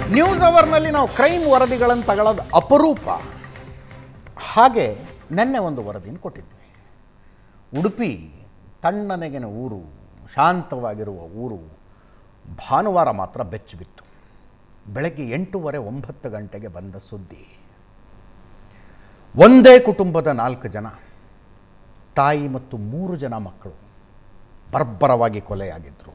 news ಅವರ್ನಲ್ಲಿ ನಾವು crime ವರದಿಗಳನ್ನು ತಗೊಳ್ಳೋದು ಅಪರೂಪ ಹಾಗೆ ನಿನ್ನೆ ಒಂದು ವರದಿನ ಕೊಟ್ಟಿದ್ವಿ ಉಡುಪಿ ತಣ್ಣನೆಗಿನ ಊರು ಶಾಂತವಾಗಿರುವ ಊರು ಭಾನುವಾರ ಮಾತ್ರ ಬೆಚ್ಚಿಬಿತ್ತು ಬೆಳಗ್ಗೆ ಎಂಟೂವರೆ ಒಂಬತ್ತು ಗಂಟೆಗೆ ಬಂದ ಸುದ್ದಿ ಒಂದೇ ಕುಟುಂಬದ ನಾಲ್ಕು ಜನ ತಾಯಿ ಮತ್ತು ಮೂರು ಜನ ಮಕ್ಕಳು ಬರ್ಬರವಾಗಿ ಕೊಲೆಯಾಗಿದ್ದರು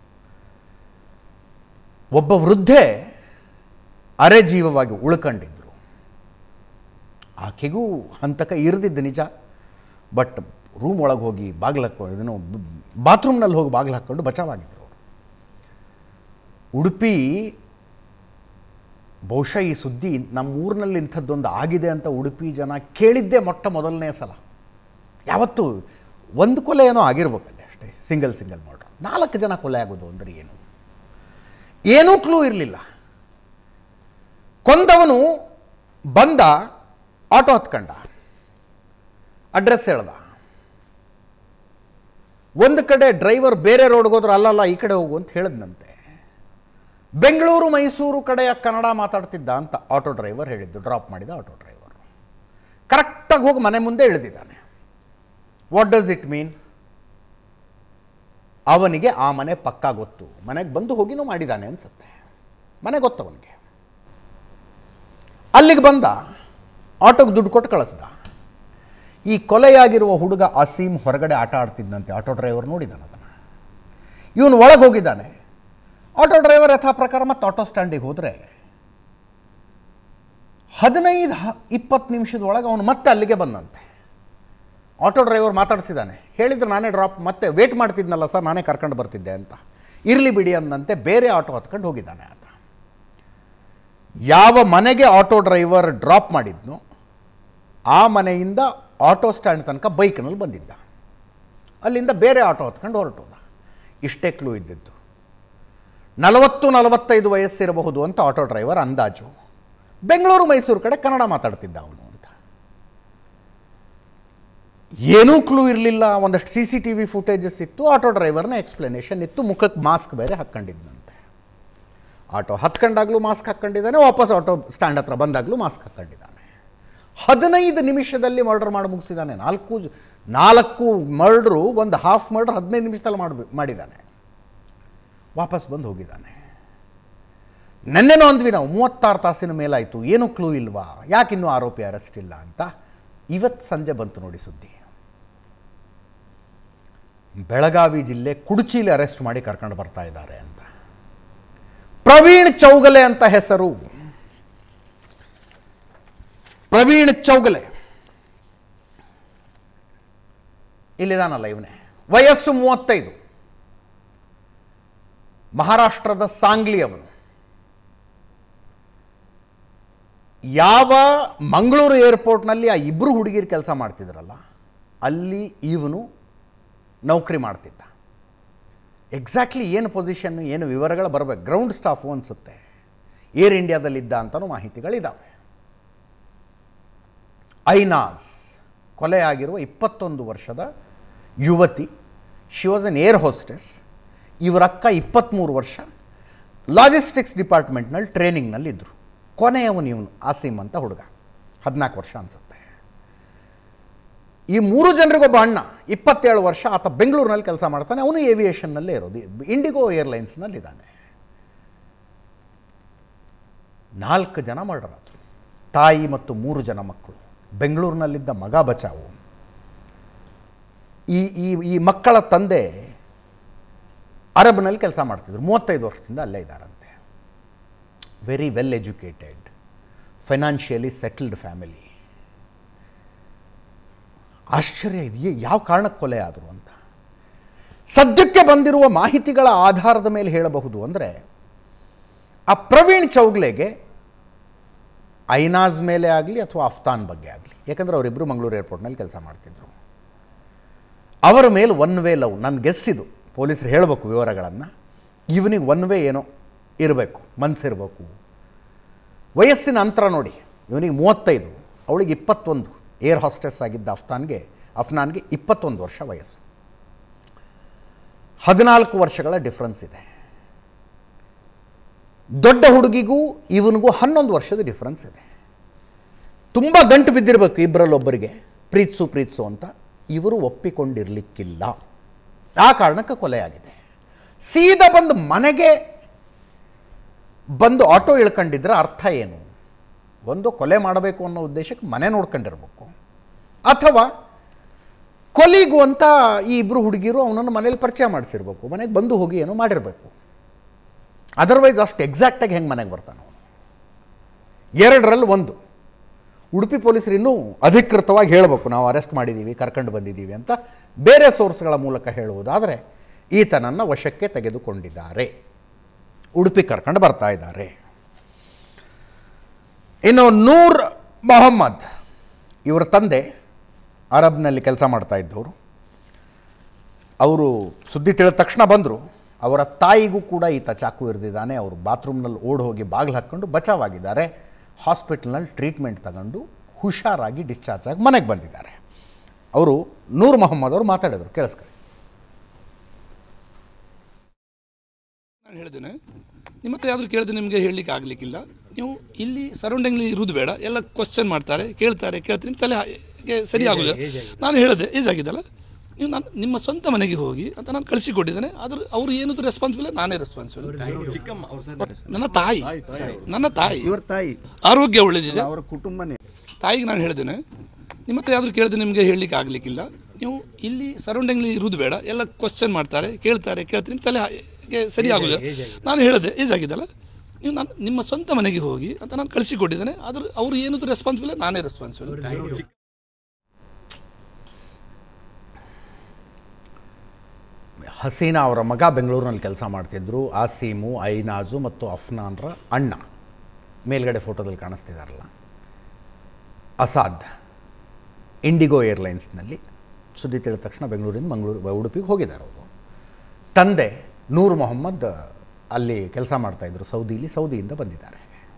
ಒಬ್ಬ ವೃದ್ಧೆ ಅರೆಜೀವವಾಗಿ ಉಳ್ಕೊಂಡಿದ್ರು ಆಕೆಗೂ ಹಂತಕ ಇರದಿದ್ದು ನಿಜ ಬಟ್ ರೂಮ್ ಒಳಗೆ ಹೋಗಿ ಬಾಗಿಲು ಹಾಕ್ಕೊಂಡು ಇದನ್ನು ಬಾತ್ರೂಮ್ನಲ್ಲಿ ಹೋಗಿ ಬಾಗಿಲು ಹಾಕ್ಕೊಂಡು ಬಚಾವಾಗಿದ್ದರು ಅವರು ಉಡುಪಿ ಬಹುಶಃ ಈ ಸುದ್ದಿ ನಮ್ಮ ಊರಿನಲ್ಲಿ ಇಂಥದ್ದೊಂದು ಆಗಿದೆ ಅಂತ ಉಡುಪಿ ಜನ ಕೇಳಿದ್ದೇ ಮೊಟ್ಟ ಮೊದಲನೇ ಸಲ ಯಾವತ್ತೂ ಒಂದು ಕೊಲೆ ಏನೋ ಆಗಿರ್ಬೇಕಲ್ಲಿ ಅಷ್ಟೇ ಸಿಂಗಲ್ ಸಿಂಗಲ್ ಮಾಡ್ರು ನಾಲ್ಕು ಜನ ಕೊಲೆ ಆಗೋದು ಅಂದರೆ ಏನು ಏನೂ ಕ್ಲೂ ಇರಲಿಲ್ಲ ಕೊಂದವನು ಬಂದ ಆಟೋ ಹತ್ಕಂಡ ಅಡ್ರೆಸ್ ಹೇಳ್ದ ಒಂದು ಕಡೆ ಡ್ರೈವರ್ ಬೇರೆ ರೋಡ್ಗೆ ಹೋದ್ರೆ ಅಲ್ಲಲ್ಲ ಈ ಕಡೆ ಹೋಗು ಅಂತ ಹೇಳಿದ್ನಂತೆ ಬೆಂಗಳೂರು ಮೈಸೂರು ಕಡೆಯ ಕನ್ನಡ ಮಾತಾಡ್ತಿದ್ದ ಅಂತ ಆಟೋ ಡ್ರೈವರ್ ಹೇಳಿದ್ದು ಡ್ರಾಪ್ ಮಾಡಿದ ಆಟೋ ಡ್ರೈವರ್ ಕರೆಕ್ಟಾಗಿ ಹೋಗಿ ಮನೆ ಮುಂದೆ ಇಳಿದಿದ್ದಾನೆ ವಾಟ್ ಡಸ್ ಇಟ್ ಮೀನ್ ಅವನಿಗೆ ಆ ಮನೆ ಪಕ್ಕಾ ಗೊತ್ತು ಮನೆಗೆ ಬಂದು ಹೋಗಿನೂ ಮಾಡಿದ್ದಾನೆ ಅನ್ಸುತ್ತೆ ಮನೆ ಗೊತ್ತು ಅವನಿಗೆ ಅಲ್ಲಿಗೆ ಬಂದ ಆಟೋಗೆ ದುಡ್ಡು ಕೊಟ್ಟು ಕಳಿಸ್ದ ಈ ಕೊಲೆಯಾಗಿರುವ ಹುಡುಗ ಅಸೀಮ್ ಹೊರಗಡೆ ಆಟ ಆಡ್ತಿದ್ದಂತೆ ಆಟೋ ಡ್ರೈವರ್ ನೋಡಿದ್ದಾನೆ ಅದನ್ನು ಇವನು ಒಳಗೆ ಹೋಗಿದ್ದಾನೆ ಆಟೋ ಡ್ರೈವರ್ ಯಥಾ ಪ್ರಕಾರ ಮತ್ತೆ ಆಟೋ ಸ್ಟ್ಯಾಂಡಿಗೆ ಹೋದರೆ ಹದಿನೈದು ಹ ಇಪ್ಪತ್ತು ನಿಮಿಷದ ಒಳಗೆ ಅವನು ಮತ್ತೆ ಅಲ್ಲಿಗೆ ಬಂದಂತೆ ಆಟೋ ಡ್ರೈವರ್ ಮಾತಾಡಿಸಿದ್ದಾನೆ ಹೇಳಿದ್ರೆ ನಾನೇ ಡ್ರಾಪ್ ಮತ್ತೆ ವೇಟ್ ಮಾಡ್ತಿದ್ನಲ್ಲ ಸರ್ ನಾನೇ ಕರ್ಕೊಂಡು ಬರ್ತಿದ್ದೆ ಅಂತ ಇರಲಿ ಬಿಡಿ ಅಂದಂತೆ ಬೇರೆ ಆಟೋ ಹತ್ಕೊಂಡು ಹೋಗಿದ್ದಾನೆ ಆತ ಯಾವ ಮನೆಗೆ ಆಟೋ ಡ್ರೈವರ್ ಡ್ರಾಪ್ ಮಾಡಿದ್ನೋ ಆ ಮನೆಯಿಂದ ಆಟೋ ಸ್ಟ್ಯಾಂಡ್ ತನಕ ಬೈಕ್ನಲ್ಲಿ ಬಂದಿದ್ದ ಅಲ್ಲಿಂದ ಬೇರೆ ಆಟೋ ಹತ್ಕೊಂಡು ಹೊರಟೋದ ಇಷ್ಟೇ ಕ್ಲೂ ಇದ್ದಿದ್ದು ನಲವತ್ತು ನಲವತ್ತೈದು ವಯಸ್ಸಿರಬಹುದು ಅಂತ ಆಟೋ ಡ್ರೈವರ್ ಅಂದಾಜು ಬೆಂಗಳೂರು ಮೈಸೂರು ಕಡೆ ಕನ್ನಡ ಮಾತಾಡ್ತಿದ್ದ ಅವನು ಅಂತ ಏನೂ ಕ್ಲೂ ಇರಲಿಲ್ಲ ಒಂದಷ್ಟು C C T V footages ಇತ್ತು ಆಟೋ ಡ್ರೈವರ್ನ ಎಕ್ಸ್ಪ್ಲನೇಷನ್ ಇತ್ತು ಮುಖಕ್ಕೆ ಮಾಸ್ಕ್ ಬೇರೆ ಹಾಕ್ಕೊಂಡಿದ್ದಂತೆ ಆಟೋ ಹತ್ಕೊಂಡಾಗಲೂ ಮಾಸ್ಕ್ ಹಾಕ್ಕೊಂಡಿದ್ದಾನೆ ವಾಪಸ್ ಆಟೋ ಸ್ಟ್ಯಾಂಡ್ ಹತ್ರ ಬಂದಾಗಲೂ ಮಾಸ್ಕ್ ಹಾಕ್ಕೊಂಡಿದ್ದಾನೆ ಹದಿನೈದು ನಿಮಿಷದಲ್ಲಿ ಮರ್ಡರ್ ಮಾಡಿ ಮುಗಿಸಿದ್ದಾನೆ ನಾಲ್ಕು ಜ- ನಾಲ್ಕು ಮರ್ಡ್ರು ಒಂದು ಹಾಫ್ ಮರ್ಡರ್ ಹದಿನೈದು ನಿಮಿಷದಲ್ಲಿ ಮಾಡಿ ಮಾಡಿದ್ದಾನೆ ವಾಪಸ್ ಬಂದು ಹೋಗಿದ್ದಾನೆ ನೆನ್ನೆನೋ ಅಂದ್ವಿ ನಾವು ಮೂವತ್ತಾರು ತಾಸಿನ ಮೇಲಾಯಿತು ಏನೂ ಕ್ಲೂ ಇಲ್ವಾ ಯಾಕಿನ್ನೂ ಆರೋಪಿ ಅರೆಸ್ಟ್ ಇಲ್ಲ ಅಂತ ಇವತ್ತು ಸಂಜೆ ಬಂತು ನೋಡಿ ಸುದ್ದಿ ಬೆಳಗಾವಿ ಜಿಲ್ಲೆ ಕುಡುಚಿಲಿ ಅರೆಸ್ಟ್ ಮಾಡಿ ಕರ್ಕೊಂಡು ಬರ್ತಾ ಇದ್ದಾರೆ ಅಂತ ಪ್ರವೀಣ್ ಚೌಗಲೆ ಅಂತ ಹೆಸರು ಪ್ರವೀಣ್ ಚೌಗಲೆ ಇಲ್ಲಿದಾನಲ್ಲ ಇವನೇ ವಯಸ್ಸು ಮೂವತ್ತೈದು ಮಹಾರಾಷ್ಟ್ರದ ಸಾಂಗ್ಲಿ ಅವನು ಯಾವ ಮಂಗಳೂರು ಏರ್ಪೋರ್ಟ್ನಲ್ಲಿ ಆ ಇಬ್ಬರು ಹುಡುಗಿರು ಕೆಲಸ ಮಾಡ್ತಿದ್ರಲ್ಲ ಅಲ್ಲಿ ಇವನು ನೌಕರಿ ಮಾಡ್ತಿದ್ದ ಎಕ್ಸಾಕ್ಟ್ಲಿ ಏನು ಪೊಸಿಷನ್ ಏನು ವಿವರಗಳು ಬರಬೇಕು ಗ್ರೌಂಡ್ ಸ್ಟಾಫು ಅನಿಸುತ್ತೆ ಏರ್ ಇಂಡಿಯಾದಲ್ಲಿದ್ದ ಅಂತಲೂ ಮಾಹಿತಿಗಳಿದ್ದಾವೆ ಐನಾಸ್ ಕೊಲೆಯಾಗಿರುವ ಇಪ್ಪತ್ತೊಂದು ವರ್ಷದ ಯುವತಿ she was an air hostess ಇವರ ಅಕ್ಕ ಇಪ್ಪತ್ತ್ಮೂರು ವರ್ಷ ಲಾಜಿಸ್ಟಿಕ್ಸ್ ಡಿಪಾರ್ಟ್ಮೆಂಟ್ನಲ್ಲಿ ಟ್ರೈನಿಂಗ್ನಲ್ಲಿದ್ದರು ಕೊನೆಯವನು ಇವನು ಆಸೀಮ್ ಅಂತ ಹುಡುಗ ಹದಿನಾಲ್ಕು ವರ್ಷ ಅನಿಸುತ್ತೆ ಈ ಮೂರು ಜನರಿಗೊಬ್ಬ ಅಣ್ಣ ಇಪ್ಪತ್ತೇಳು ವರ್ಷ ಆತ ಬೆಂಗಳೂರಿನಲ್ಲಿ ಕೆಲಸ ಮಾಡ್ತಾನೆ ಅವನು ಏವಿಯೇಷನ್ನಲ್ಲೇ ಇರೋದು ಇಂಡಿಗೋ ಏರ್ಲೈನ್ಸ್ನಲ್ಲಿದ್ದಾನೆ ನಾಲ್ಕು ಜನ ಮರ್ಡರ್ ಆದರು ತಾಯಿ ಮತ್ತು ಮೂರು ಜನ ಮಕ್ಕಳು ಬೆಂಗಳೂರಿನಲ್ಲಿದ್ದ ಮಗ ಬಚಾವು ಈ ಈ ಈ ಮಕ್ಕಳ ತಂದೆ ಅರಬ್ನಲ್ಲಿ ಕೆಲಸ ಮಾಡ್ತಿದ್ರು ಮೂವತ್ತೈದು ವರ್ಷದಿಂದ ಅಲ್ಲೇ ಇದ್ದಾರಂತೆ very well educated financially settled family ಆಶ್ಚರ್ಯ ಇದೆಯೇ ಯಾವ ಕಾರಣಕ್ಕೆ ಕೊಲೆ ಆದರು ಅಂತ ಸದ್ಯಕ್ಕೆ ಬಂದಿರುವ ಮಾಹಿತಿಗಳ ಆಧಾರದ ಮೇಲೆ ಹೇಳಬಹುದು ಅಂದರೆ ಆ ಪ್ರವೀಣ್ ಚೌಗ್ಲೆಗೆ ಐನಾಜ್ ಮೇಲೆ ಆಗಲಿ ಅಥವಾ ಅಫ್ತಾನ್ ಬಗ್ಗೆ ಆಗಲಿ ಯಾಕಂದರೆ ಅವರಿಬ್ಬರು ಮಂಗಳೂರು ಏರ್ಪೋರ್ಟ್ನಲ್ಲಿ ಕೆಲಸ ಮಾಡ್ತಿದ್ರು ಅವರ ಮೇಲೆ ಒನ್ ವೇ ಲವ್ ನನ್ನ ಗೆಸ್ಸಿದು ಪೊಲೀಸರು ಹೇಳಬೇಕು ವಿವರಗಳನ್ನು ಇವನಿಗೆ ಒನ್ ವೇ ಏನೋ ಇರಬೇಕು ಮನಸ್ಸಿರಬೇಕು ವಯಸ್ಸಿನ ಅಂತರ ನೋಡಿ ಇವನಿಗೆ ಮೂವತ್ತೈದು ಅವಳಿಗೆ ಇಪ್ಪತ್ತೊಂದು ಏರ್ ಹಾಸ್ಟೆಸ್ ಆಗಿದ್ದ ಅಫ್ತಾನ್ಗೆ ಅಫ್ನಾನ್ಗೆ ಇಪ್ಪತ್ತೊಂದು ವರ್ಷ ವಯಸ್ಸು ಹದಿನಾಲ್ಕು ವರ್ಷಗಳ ಡಿಫ್ರೆನ್ಸ್ ಇದೆ ದೊಡ್ಡ ಹುಡುಗಿಗೂ ಇವನಿಗೂ ಹನ್ನೊಂದು ವರ್ಷದ ಡಿಫ್ರೆನ್ಸ್ ಇದೆ ತುಂಬ ಗಂಟು ಬಿದ್ದಿರಬೇಕು ಇಬ್ಬರಲ್ಲೊಬ್ಬರಿಗೆ ಪ್ರೀತ್ಸು ಪ್ರೀತ್ಸು ಅಂತ ಇವರು ಒಪ್ಪಿಕೊಂಡಿರಲಿಕ್ಕಿಲ್ಲ ಆ ಕಾರಣಕ್ಕೆ ಕೊಲೆಯಾಗಿದೆ ಸೀದಾ ಬಂದು ಮನೆಗೆ ಬಂದು ಆಟೋ ಇಳ್ಕೊಂಡಿದ್ರೆ ಅರ್ಥ ಏನು ಒಂದು ಕೊಲೆ ಮಾಡಬೇಕು ಅನ್ನೋ ಉದ್ದೇಶಕ್ಕೆ ಮನೆ ನೋಡ್ಕೊಂಡಿರ್ಬೇಕು ಅಥವಾ ಕೊಲಿಗು ಅಂತ ಈ ಇಬ್ಬರು ಹುಡುಗಿರು ಅವನನ್ನು ಮನೇಲಿ ಪರಿಚಯ ಮಾಡಿಸಿರ್ಬೇಕು ಮನೆಗೆ ಬಂದು ಹೋಗಿ ಏನೋ ಮಾಡಿರಬೇಕು ಅದರ್ವೈಸ್ ಅಷ್ಟು ಎಕ್ಸಾಕ್ಟಾಗಿ ಹೆಂಗೆ ಮನೆಗೆ ಬರ್ತಾನೆ ಅವನು ಎರಡರಲ್ಲಿ ಒಂದು ಉಡುಪಿ ಪೊಲೀಸರು ಇನ್ನೂ ಅಧಿಕೃತವಾಗಿ ಹೇಳಬೇಕು ನಾವು ಅರೆಸ್ಟ್ ಮಾಡಿದ್ದೀವಿ ಕರ್ಕೊಂಡು ಬಂದಿದ್ದೀವಿ ಅಂತ ಬೇರೆ ಸೋರ್ಸ್ಗಳ ಮೂಲಕ ಹೇಳುವುದಾದರೆ ಈತನನ್ನು ವಶಕ್ಕೆ ತೆಗೆದುಕೊಂಡಿದ್ದಾರೆ ಉಡುಪಿ ಕರ್ಕೊಂಡು ಬರ್ತಾ ಇದ್ದಾರೆ ಇನ್ನು ನೂರ್ ಮೊಹಮ್ಮದ್ ಇವರ ತಂದೆ ಅರಬ್ನಲ್ಲಿ ಕೆಲಸ ಮಾಡ್ತಾ ಇದ್ದವರು ಅವರು ಸುದ್ದಿ ತಿಳಿದ ತಕ್ಷಣ ಬಂದರು ಅವರ ತಾಯಿಗೂ ಕೂಡ ಈತ ಚಾಕು ಇರಿದಿದ್ದಾನೆ ಅವರು ಬಾತ್ರೂಮ್ನಲ್ಲಿ ಓಡ್ ಹೋಗಿ ಬಾಗಿಲು ಹಾಕ್ಕೊಂಡು ಬಚಾವಾಗಿದ್ದಾರೆ ಹಾಸ್ಪಿಟಲ್ನಲ್ಲಿ ಟ್ರೀಟ್ಮೆಂಟ್ ತಗೊಂಡು ಹುಷಾರಾಗಿ ಡಿಸ್ಚಾರ್ಜ್ ಆಗಿ ಮನೆಗೆ ಬಂದಿದ್ದಾರೆ ಅವರು ನೂರ್ ಮೊಹಮ್ಮದ್ ಅವರು ಮಾತಾಡಿದರು ಕೇಳಿಸ್ಕೊಳ್ಳಿ ನಾನು ಹೇಳಿದ್ದೇನೆ ನಿಮ್ಮ ಹತ್ರ ಯಾವ್ದು ಕೇಳಿದ್ರೆ ನಿಮಗೆ ಹೇಳಲಿಕ್ಕೆ ಆಗಲಿಕ್ಕಿಲ್ಲ ನೀವು ಇಲ್ಲಿ ಸರೌಂಡಿಂಗ್ಲಿ ಇರುವುದು ಬೇಡ ಎಲ್ಲ ಕ್ವಶನ್ ಮಾಡ್ತಾರೆ ಕೇಳ್ತಾರೆ ಕೇಳ್ತಾರೆ ನಿಮ್ಮ ತಲೆ ಹಾಗೆ ಸರಿ ಆಗೋದಿಲ್ಲ ನಾನು ಹೇಳಿದೆ ಏಜ್ ಆಗಿದ್ದಲ್ಲ ನೀವು ನಾನು ನಿಮ್ಮ ಸ್ವಂತ ಮನೆಗೆ ಹೋಗಿ ಅಂತ ನಾನು ಕಳಿಸಿಕೊಟ್ಟಿದ್ದೇನೆ ಆದ್ರೆ ಅವ್ರು ಏನದು ರೆಸ್ಪಾನ್ಸಿಬಲ್ ನಾನೇ ರೆಸ್ಪಾನ್ಸಿಬಲ್ ನನ್ನ ತಾಯಿ ನನ್ನ ತಾಯಿ ಇವ್ರ ತಾಯಿ ಆರೋಗ್ಯ ಒಳ್ಳೆದಿದೆ ಅವರ ಕುಟುಂಬನೇ ತಾಯಿಗೆ ನಾನು ಹೇಳಿದ್ದೇನೆ ನಿಮ್ಮ ಹತ್ರ ಯಾವ್ದು ಕೇಳಿದ್ರೆ ನಿಮಗೆ ಹೇಳಲಿಕ್ಕೆ ಆಗಲಿಕ್ಕಿಲ್ಲ ನೀವು ಇಲ್ಲಿ ಸರೌಂಡಿಂಗ್ಲಿ ಇರುವುದು ಬೇಡ ಎಲ್ಲ ಕ್ವಶನ್ ಮಾಡ್ತಾರೆ ಕೇಳ್ತಾರೆ ಕೇಳ್ತಾರೆ ನಿಮ್ಮ ತಲೆ ಹಾಗೆ ಸರಿ ಆಗೋದಿಲ್ಲ ನಾನು ಹೇಳಿದೆ ಏಜ್ ಆಗಿದ್ದಲ್ಲ ನೀವು ನಾನು ನಿಮ್ಮ ಸ್ವಂತ ಮನೆಗೆ ಹೋಗಿ ಅಂತ ನಾನು ಕಳಿಸಿಕೊಟ್ಟಿದ್ದೇನೆ ಆದ್ರೆ ಅವ್ರು ಏನದು ರೆಸ್ಪಾನ್ಸಿಬಲ್ ನಾನೇ ರೆಸ್ಪಾನ್ಸಿಬಲ್ ಹಸೀನಾ ಅವರ ಮಗ ಬೆಂಗಳೂರಿನಲ್ಲಿ ಕೆಲಸ ಮಾಡ್ತಿದ್ರು ಆಸೀಮು ಐನಾಜು ಮತ್ತು ಅಫ್ನಾನ್ರ ಅಣ್ಣ ಮೇಲ್ಗಡೆ ಫೋಟೋದಲ್ಲಿ ಕಾಣಿಸ್ತಿದಾರಲ್ಲ ಅಸಾದ್ ಇಂಡಿಗೋ ಏರ್ಲೈನ್ಸ್ನಲ್ಲಿ ಸುದ್ದಿ ತಿಳಿದ ತಕ್ಷಣ ಬೆಂಗಳೂರಿಂದ ಮಂಗಳೂರು ಉಡುಪಿಗೆ ಹೋಗಿದ್ದಾರೆ ಅವರು ತಂದೆ ನೂರ್ ಮೊಹಮ್ಮದ್ ಅಲ್ಲಿ ಕೆಲಸ ಮಾಡ್ತಾಯಿದ್ರು ಸೌದಿಲಿ ಸೌದಿಯಿಂದ ಬಂದಿದ್ದಾರೆ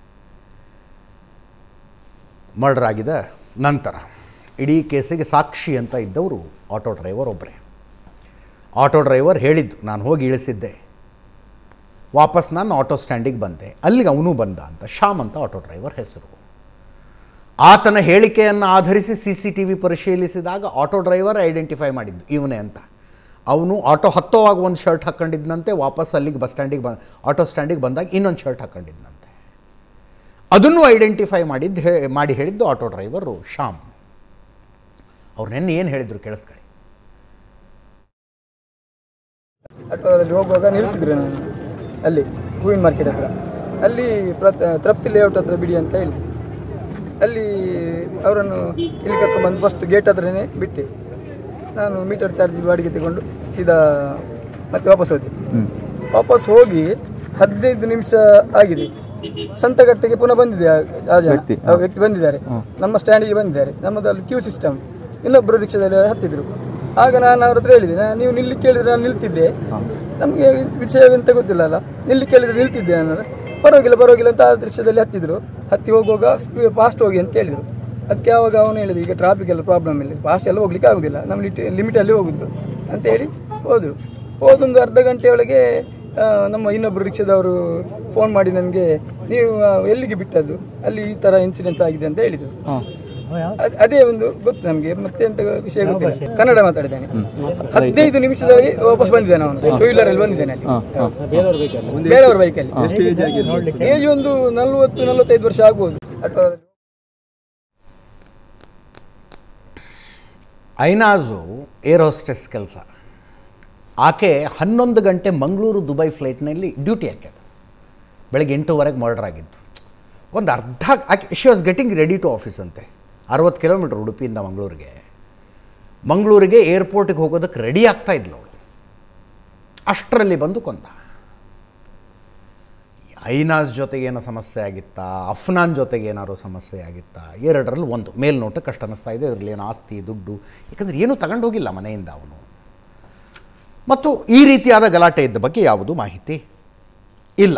ಮರ್ಡರ್ ಆಗಿದ ನಂತರ ಇಡೀ ಕೇಸಿಗೆ ಸಾಕ್ಷಿ ಅಂತ ಇದ್ದವರು ಆಟೋ ಡ್ರೈವರ್ ಒಬ್ಬರೇ ಆಟೋ ಡ್ರೈವರ್ ಹೇಳಿದ್ದು ನಾನು ಹೋಗಿ ಇಳಿಸಿದ್ದೆ ವಾಪಸ್ ನಾನು ಆಟೋ ಸ್ಟ್ಯಾಂಡಿಗೆ ಬಂದೆ ಅಲ್ಲಿಗೆ ಅವನು ಬಂದ ಅಂತ ಶ್ಯಾಮ್ ಅಂತ ಆಟೋ ಡ್ರೈವರ್ ಹೆಸರು ಆತನ ಹೇಳಿಕೆಯನ್ನು ಆಧರಿಸಿ ಸಿ ಸಿ ಟಿ ವಿ ಪರಿಶೀಲಿಸಿದಾಗ ಆಟೋ ಡ್ರೈವರ್ ಐಡೆಂಟಿಫೈ ಮಾಡಿದ್ದು ಇವನೇ ಅಂತ ಅವನು ಆಟೋ ಹತ್ತೋವಾಗ ಒಂದು ಶರ್ಟ್ ಹಾಕ್ಕೊಂಡಿದ್ದಂತೆ ವಾಪಸ್ ಅಲ್ಲಿಗೆ ಬಸ್ ಸ್ಟ್ಯಾಂಡಿಗೆ ಬ ಆಟೋ ಸ್ಟ್ಯಾಂಡಿಗೆ ಬಂದಾಗ ಇನ್ನೊಂದು ಶರ್ಟ್ ಹಾಕ್ಕೊಂಡಿದ್ದಂತೆ ಅದನ್ನು ಐಡೆಂಟಿಫೈ ಮಾಡಿದ್ದು ಹೇ ಮಾಡಿ ಹೇಳಿದ್ದು ಆಟೋ ಡ್ರೈವರು ಶ್ಯಾಮ್ ಅವ್ರು ನೆನ್ನೆ ಏನು ಹೇಳಿದರು ಕೇಳಿಸ್ಕೊಳ್ಳಿ ಆಟೋದಲ್ಲಿ ಹೋಗುವಾಗ ನಿಲ್ಲಿಸಿದ್ರು ನಾನು ಅಲ್ಲಿ ಹೂವಿನ ಮಾರ್ಕೆಟ್ ಹತ್ರ ಅಲ್ಲಿ ಪ್ರತ್ ತೃಪ್ತಿ ಲೇಔಟ್ ಹತ್ರ ಬಿಡಿ ಅಂತ ಹೇಳಿದೆ ಅಲ್ಲಿ ಅವರನ್ನು ಇಲ್ಲಿ ಕರ್ಕೊಂಡ್ಬಂದು ಫಸ್ಟ್ ಗೇಟ್ ಹತ್ರನೇ ಬಿಟ್ಟೆ ನಾನು ಮೀಟರ್ ಚಾರ್ಜ್ ಬಾಡಿಗೆ ತಗೊಂಡು ಸೀದಾ ಮತ್ತೆ ವಾಪಸ್ ಹೋದೆ ವಾಪಸ್ ಹೋಗಿ ಹದಿನೈದು ನಿಮಿಷ ಆಗಿದೆ ಸಂತಗಟ್ಟೆಗೆ ಪುನಃ ಬಂದಿದೆ ಆ- ಆ ಜನ ಆ ವ್ಯಕ್ತಿ ಬಂದಿದ್ದಾರೆ ನಮ್ಮ ಸ್ಟ್ಯಾಂಡಿಗೆ ಬಂದಿದ್ದಾರೆ ನಮ್ಮದು ಅಲ್ಲಿ ಕ್ಯೂ ಸಿಸ್ಟಮ್ ಇನ್ನೊಬ್ಬರು ರಿಕ್ಷಾದಲ್ಲಿ ಹತ್ತಿದ್ರು ಆಗ ನಾನು ಅವ್ರ ಹತ್ರ ಹೇಳಿದೆ "ನಾ- ನೀವು ನಿಲ್ಲಿ ಕೇಳಿದ್ರೆ ನಾನು ನಿಲ್ತಿದ್ದೆ ನಮಗೆ ವಿಷಯ ಎಂತ ಗೊತ್ತಿಲ್ಲ ಅಲ್ಲ ನಿಲ್ಲಿ ಕೇಳಿದ್ರೆ ನಿಲ್ತಿದ್ದೆ ನಾನು ಪರವಾಗಿಲ್ಲ ಪರವಾಗಿಲ್ಲ ಅಂತ ಆ ರಿಕ್ಷಾದಲ್ಲಿ ಹತ್ತಿದ್ರು ಹತ್ತಿ ಹೋಗುವಾಗ ಫಾಸ್ಟ್ ಹೋಗಿ ಅಂತ ಹೇಳಿದ್ರು ಅದಕ್ಕೆ ಆವಾಗ ಅವನು ಹೇಳಿದ ಈಗ ಟ್ರಾಫಿಕ್ ಎಲ್ಲ ಪ್ರಾಬ್ಲಮ್ ಇಲ್ಲ ಫಾಸ್ಟ್ ಎಲ್ಲ ಹೋಗ್ಲಿಕ್ಕೆ ಆಗುದಿಲ್ಲ ನಮ್ಮ ಲಿಮಿಟಲ್ಲಿ ಹೋಗುದು ಅಂತ ಹೇಳಿ ಹೋದ್ರು ಹೋದೊಂದು ಅರ್ಧ ಗಂಟೆ ಒಳಗೆ ಆ, ನಮ್ಮ ಇನ್ನೊಬ್ಬರು ರಿಕ್ಷಾದವರು ಫೋನ್ ಮಾಡಿ ನನಗೆ ನೀವು ಆ, ಎಲ್ಲಿಗೆ ಬಿಟ್ಟದ್ದು ಅಲ್ಲಿ ಈ ಥರ ಇನ್ಸಿಡೆನ್ಸ್ ಆಗಿದೆ ಅಂತ ಹೇಳಿದ್ರು ಅದ್- ಅದೇ ಒಂದು ಗೊತ್ತು ನಮಗೆ ಮತ್ತೆ ಎಂತ ವಿಷಯ ಗೊತ್ತಿಲ್ಲ ಕನ್ನಡ ಮಾತಾಡಿದ್ದೇನೆ ಹದಿನೈದು ನಿಮಿಷದಲ್ಲಿ ವಾಪಸ್ ಬಂದಿದ್ದಾನೆ ಅವನು ಟೂ ವೀಲರ್ ಅಲ್ಲಿ ಬಂದಿದ್ದಾನೆ ಅಲ್ಲಿ ಬೇರೆಯವ್ರ ಬೈಕಲ್ಲಿ ಏಜ್ ಒಂದು ನಲ್ವತ್ತು ನಲ್ವತ್ತೈದು ವರ್ಷ ಆಗ್ಬೋದು ಅಥವಾ ಐನಾಜು ಏರ್ ಹೋಸ್ಟೆಸ್ ಕೆಲಸ ಆಕೆ ಹನ್ನೊಂದು ಗಂಟೆ ಮಂಗಳೂರು ದುಬೈ ಫ್ಲೈಟ್ನಲ್ಲಿ ಡ್ಯೂಟಿ ಹಾಕ್ಯದ ಬೆಳಗ್ಗೆ ಎಂಟೂವರೆಗೆ ಮರ್ಡರ್ ಆಗಿದ್ದು ಒಂದು ಅರ್ಧ ಆಕೆ she was getting ready to office ಅಂತೆ ಅರವತ್ತು ಕಿಲೋಮೀಟ್ರ್ ಉಡುಪಿಯಿಂದ ಮಂಗಳೂರಿಗೆ ಮಂಗಳೂರಿಗೆ ಏರ್ಪೋರ್ಟಿಗೆ ಹೋಗೋದಕ್ಕೆ ರೆಡಿ ಆಗ್ತಾ ಇದ್ಲು ಅವಳು ಅಷ್ಟರಲ್ಲಿ ಬಂದು ಕೊಂದ ಐನಾಸ್ ಜೊತೆಗೆ ಏನೋ ಸಮಸ್ಯೆ ಆಗಿತ್ತಾ ಅಫ್ನಾನ್ ಜೊತೆಗೆ ಏನಾದ್ರು ಸಮಸ್ಯೆ ಆಗಿತ್ತಾ ಎರಡರಲ್ಲಿ ಒಂದು ಮೇಲ್ನೋಟಕ್ಕೆ ಕಷ್ಟ ಅನ್ನಿಸ್ತಾ ಇದೆ ಇದರಲ್ಲಿ ಏನು ಆಸ್ತಿ ದುಡ್ಡು ಯಾಕಂದರೆ ಏನೂ ತಗೊಂಡು ಹೋಗಿಲ್ಲ ಮನೆಯಿಂದ ಅವನು ಮತ್ತು ಈ ರೀತಿಯಾದ ಗಲಾಟೆ ಇದ್ದ ಬಗ್ಗೆ ಯಾವುದು ಮಾಹಿತಿ ಇಲ್ಲ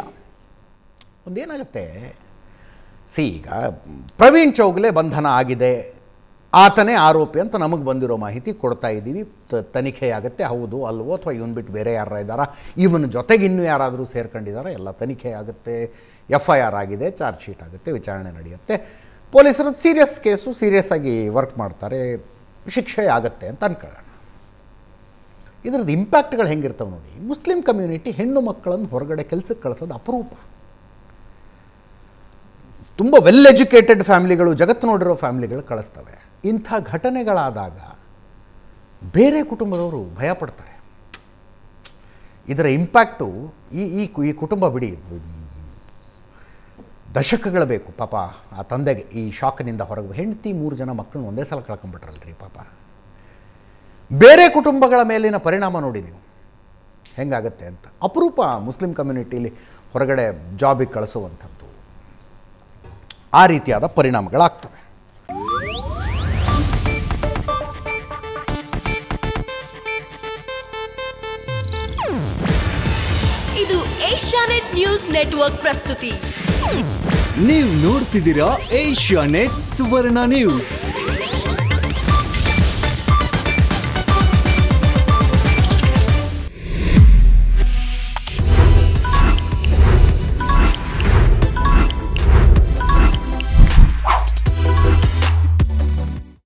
ಒಂದೇನಾಗುತ್ತೆ ಸಿ ಈಗ ಪ್ರವೀಣ್ ಚೌಗಲೆ ಬಂಧನ ಆಗಿದೆ ಆತನೇ ಆರೋಪಿ ಅಂತ ನಮಗೆ ಬಂದಿರೋ ಮಾಹಿತಿ ಕೊಡ್ತಾ ಇದ್ದೀವಿ ತ- ತನಿಖೆ ಆಗುತ್ತೆ ಹೌದು ಅಲ್ವೋ ಅಥವಾ ಇವನ್ ಬಿಟ್ಟು ಬೇರೆ ಯಾರ ಇದ್ದಾರಾ ಇವನ ಜೊತೆಗೆ ಇನ್ನೂ ಯಾರಾದರೂ ಸೇರ್ಕೊಂಡಿದ್ದಾರಾ ಎಲ್ಲ ತನಿಖೆ ಆಗುತ್ತೆ ಎಫ್ ಐ ಆರ್ ಆಗಿದೆ ಚಾರ್ಜ್ ಶೀಟ್ ಆಗುತ್ತೆ ವಿಚಾರಣೆ ನಡೆಯುತ್ತೆ ಪೊಲೀಸರು ಸೀರಿಯಸ್ ಕೇಸು ಸೀರಿಯಸ್ ಆಗಿ ವರ್ಕ್ ಮಾಡ್ತಾರೆ ಶಿಕ್ಷೆ ಆಗುತ್ತೆ ಅಂತ ಅನ್ಕೊಳ್ಳೋಣ ಇದ್ರದ್ದು ಇಂಪ್ಯಾಕ್ಟ್ಗಳು ಹೆಂಗಿರ್ತವೆ ನೋಡಿ ಮುಸ್ಲಿಂ ಕಮ್ಯುನಿಟಿ ಹೆಣ್ಣು ಮಕ್ಕಳನ್ನು ಹೊರಗಡೆ ಕೆಲಸಕ್ಕೆ ಕಳಿಸೋದು ಅಪರೂಪ ತುಂಬ ವೆಲ್ ಎಜುಕೇಟೆಡ್ ಫ್ಯಾಮಿಲಿಗಳು ಜಗತ್ತು ನೋಡಿರೋ ಫ್ಯಾಮಿಲಿಗಳು ಕಳಿಸ್ತವೆ ಇಂಥ ಘಟನೆಗಳಾದಾಗ ಬೇರೆ ಕುಟುಂಬದವರು ಭಯ ಪಡ್ತಾರೆ ಇದರ ಇಂಪ್ಯಾಕ್ಟು ಈ ಈ ಕು- ಈ ಕುಟುಂಬ ಬಿಡಿ ದಶಕಗಳು ಬೇಕು ಪಾಪ ಆ ತಂದೆಗೆ ಈ ಶಾಕ್ನಿಂದ ಹೊರಗೆ ಹೆಂಡತಿ ಮೂರು ಜನ ಮಕ್ಕಳನ್ನ ಒಂದೇ ಸಲ ಕಳ್ಕೊಂಬಿಟ್ರಲ್ರಿ ಪಾಪ ಬೇರೆ ಕುಟುಂಬಗಳ ಮೇಲಿನ ಪರಿಣಾಮ ನೋಡಿ ನೀವು ಹೆಂಗಾಗತ್ತೆ ಅಂತ ಅಪರೂಪ ಮುಸ್ಲಿಂ ಕಮ್ಯುನಿಟಿಲಿ ಹೊರಗಡೆ ಜಾಬಿಗೆ ಕಳಿಸುವಂಥದ್ದು ಆ ರೀತಿಯಾದ ಪರಿಣಾಮಗಳಾಗ್ತವೆ ಇದು ಏಷ್ಯಾನೆಟ್ ನ್ಯೂಸ್ ನೆಟ್ವರ್ಕ್ ಪ್ರಸ್ತುತಿ ನೀವು ನೋಡ್ತಿದ್ದೀರಾ ಏಷ್ಯಾ ನೆಟ್ ಸುವರ್ಣ ನ್ಯೂಸ್